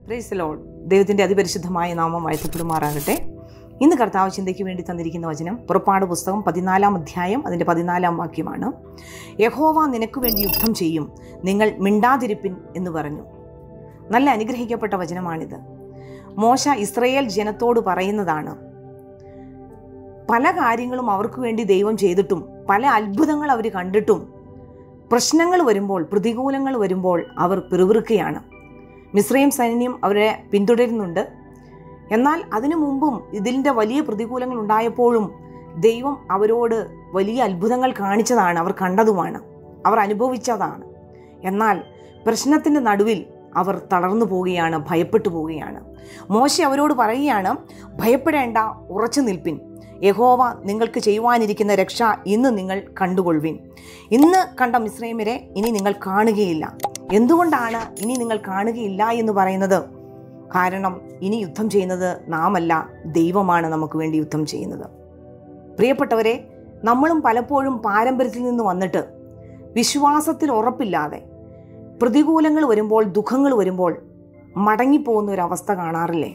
price load ദൈവത്തിൻ്റെ അതിപരിശുദ്ധമായ നാമം വാഴ്ത്തപ്പെടുമാറാകട്ടെ ഇന്ന് കർത്താവ് ചിന്തയ്ക്ക് വേണ്ടി തന്നിരിക്കുന്ന വചനം പുറപ്പാട് പുസ്തകം പതിനാലാം അധ്യായം അതിൻ്റെ പതിനാലാം വാക്യമാണ് യഹോവ നിനക്ക് വേണ്ടി യുദ്ധം ചെയ്യും നിങ്ങൾ മിണ്ടാതിരിപ്പിൻ എന്ന് പറഞ്ഞു നല്ല അനുഗ്രഹിക്കപ്പെട്ട വചനമാണിത് മോശ ഇസ്രയേൽ ജനത്തോട് പറയുന്നതാണ് പല കാര്യങ്ങളും അവർക്ക് വേണ്ടി ദൈവം ചെയ്തിട്ടും പല അത്ഭുതങ്ങൾ അവർ കണ്ടിട്ടും പ്രശ്നങ്ങൾ വരുമ്പോൾ പ്രതികൂലങ്ങൾ വരുമ്പോൾ അവർ പിറുവിറുക്കുകയാണ് മിശ്രയും സൈന്യം അവരെ പിന്തുടരുന്നുണ്ട് എന്നാൽ അതിനു മുമ്പും ഇതിൻ്റെ വലിയ പ്രതികൂലങ്ങൾ ഉണ്ടായപ്പോഴും ദൈവം അവരോട് വലിയ അത്ഭുതങ്ങൾ കാണിച്ചതാണ് അവർ കണ്ടതുമാണ് അവർ അനുഭവിച്ചതാണ് എന്നാൽ പ്രശ്നത്തിൻ്റെ നടുവിൽ അവർ തളർന്നു പോവുകയാണ് ഭയപ്പെട്ടു പോവുകയാണ് മോശ അവരോട് പറയുകയാണ് ഭയപ്പെടേണ്ട ഉറച്ചു നിൽപ്പിൻ യഹോവ നിങ്ങൾക്ക് ചെയ്യുവാനിരിക്കുന്ന രക്ഷ ഇന്ന് നിങ്ങൾ കണ്ടുകൊള്ളുവിൻ ഇന്ന് കണ്ട മിശ്രൈമരെ ഇനി നിങ്ങൾ കാണുകയില്ല എന്തുകൊണ്ടാണ് ഇനി നിങ്ങൾ കാണുകയില്ല എന്ന് പറയുന്നത് കാരണം ഇനി യുദ്ധം ചെയ്യുന്നത് നാമല്ല ദൈവമാണ് നമുക്ക് വേണ്ടി യുദ്ധം ചെയ്യുന്നത് പ്രിയപ്പെട്ടവരെ നമ്മളും പലപ്പോഴും പാരമ്പര്യത്തിൽ നിന്ന് വന്നിട്ട് വിശ്വാസത്തിൽ ഉറപ്പില്ലാതെ പ്രതികൂലങ്ങൾ വരുമ്പോൾ ദുഃഖങ്ങൾ വരുമ്പോൾ മടങ്ങിപ്പോകുന്ന ഒരു അവസ്ഥ കാണാറില്ലേ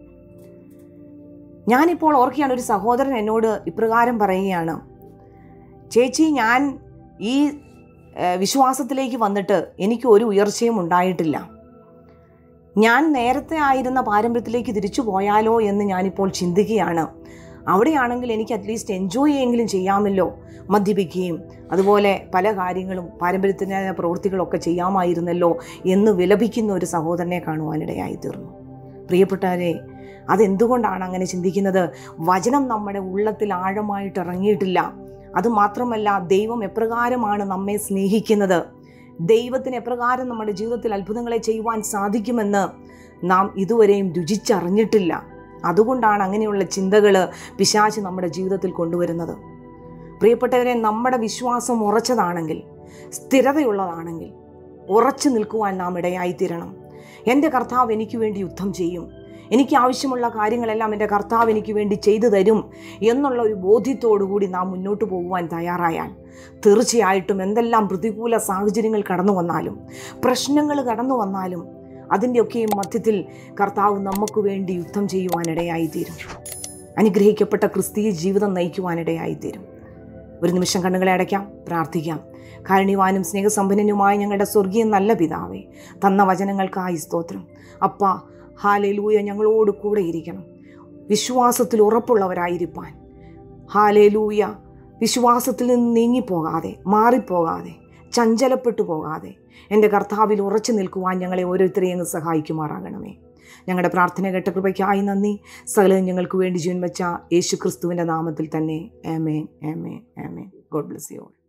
ഞാനിപ്പോൾ ഓർക്കുകയാണ് ഒരു സഹോദരൻ എന്നോട് ഇപ്രകാരം പറയുകയാണ് ചേച്ചി ഞാൻ ഈ ഏഹ്, വിശ്വാസത്തിലേക്ക് വന്നിട്ട് എനിക്ക് ഒരു ഉയർച്ചയും ഉണ്ടായിട്ടില്ല ഞാൻ നേരത്തെ ആയിരുന്ന പാരമ്പര്യത്തിലേക്ക് തിരിച്ചു പോയാലോ എന്ന് ഞാനിപ്പോൾ ചിന്തിക്കുകയാണ് അവിടെയാണെങ്കിൽ എനിക്ക് അറ്റ്ലീസ്റ്റ് എൻജോയ് ചെയ്യെങ്കിലും ചെയ്യാമല്ലോ മദ്യപിക്കുകയും അതുപോലെ പല കാര്യങ്ങളും പാരമ്പര്യത്തിനായ പ്രവൃത്തികളൊക്കെ ചെയ്യാമായിരുന്നല്ലോ എന്ന് വിലപിക്കുന്ന ഒരു സഹോദരനെ കാണുവാനിടയായി തീർന്നു പ്രിയപ്പെട്ടവരെ അതെന്തുകൊണ്ടാണ് അങ്ങനെ ചിന്തിക്കുന്നത് വചനം നമ്മുടെ ഉള്ളത്തിൽ ആഴമായിട്ട് ഇറങ്ങിയിട്ടില്ല അതുമാത്രമല്ല ദൈവം എപ്രകാരമാണ് നമ്മെ സ്നേഹിക്കുന്നത് ദൈവത്തിന് എപ്രകാരം നമ്മുടെ ജീവിതത്തിൽ അത്ഭുതങ്ങളെ ചെയ്യുവാൻ സാധിക്കുമെന്ന് നാം ഇതുവരെയും രുചിച്ചറിഞ്ഞിട്ടില്ല അതുകൊണ്ടാണ് അങ്ങനെയുള്ള ചിന്തകൾ പിശാച് നമ്മുടെ ജീവിതത്തിൽ കൊണ്ടുവരുന്നത് പ്രിയപ്പെട്ടവരെ നമ്മുടെ വിശ്വാസം ഉറച്ചതാണെങ്കിൽ സ്ഥിരതയുള്ളതാണെങ്കിൽ ഉറച്ചു നിൽക്കുവാൻ നാം ഇടയായിത്തീരണം എൻ്റെ കർത്താവ് എനിക്ക് വേണ്ടി യുദ്ധം ചെയ്യും എനിക്ക് ആവശ്യമുള്ള കാര്യങ്ങളെല്ലാം എൻ്റെ കർത്താവ് എനിക്ക് വേണ്ടി ചെയ്തു തരും എന്നുള്ള ഒരു ബോധ്യത്തോടു കൂടി നാം മുന്നോട്ട് പോകുവാൻ തയ്യാറായാൽ തീർച്ചയായിട്ടും എന്തെല്ലാം പ്രതികൂല സാഹചര്യങ്ങൾ കടന്നു വന്നാലും പ്രശ്നങ്ങൾ കടന്നു വന്നാലും അതിൻ്റെയൊക്കെയും മധ്യത്തിൽ കർത്താവ് നമുക്ക് വേണ്ടി യുദ്ധം ചെയ്യുവാനിടയായിത്തീരും അനുഗ്രഹിക്കപ്പെട്ട ക്രിസ്തീയ ജീവിതം നയിക്കുവാനിടയായിത്തീരും ഒരു നിമിഷം കണ്ണുകളെ അടയ്ക്കാം പ്രാർത്ഥിക്കാം കാരുണ്യവാനും സ്നേഹസമ്പന്നനുമായ ഞങ്ങളുടെ സ്വർഗീയ നല്ല പിതാവേ തന്ന വചനങ്ങൾക്കായി സ്തോത്രം അപ്പ ഹാലേലൂയ ഞങ്ങളോട് കൂടെ ഇരിക്കണം വിശ്വാസത്തിൽ ഉറപ്പുള്ളവരായിരിക്കാൻ ഹാലേലൂയ വിശ്വാസത്തിൽ നിന്ന് നീങ്ങിപ്പോകാതെ മാറിപ്പോകാതെ ചഞ്ചലപ്പെട്ടു പോകാതെ എൻ്റെ കർത്താവിൽ ഉറച്ചു നിൽക്കുവാൻ ഞങ്ങളെ ഓരോരുത്തരെയും അങ്ങ് സഹായിക്കുമാറാകണമേ ഞങ്ങളുടെ പ്രാർത്ഥന കേട്ട കൃപയ്ക്കായി നന്ദി സകലം ഞങ്ങൾക്ക് വേണ്ടി ജീവൻ വെച്ച യേശു ക്രിസ്തുവിൻ്റെ നാമത്തിൽ തന്നെ ആമേൻ ആമേൻ ആമേൻ ഗോഡ് ബ്ലസ് യു ഓൾ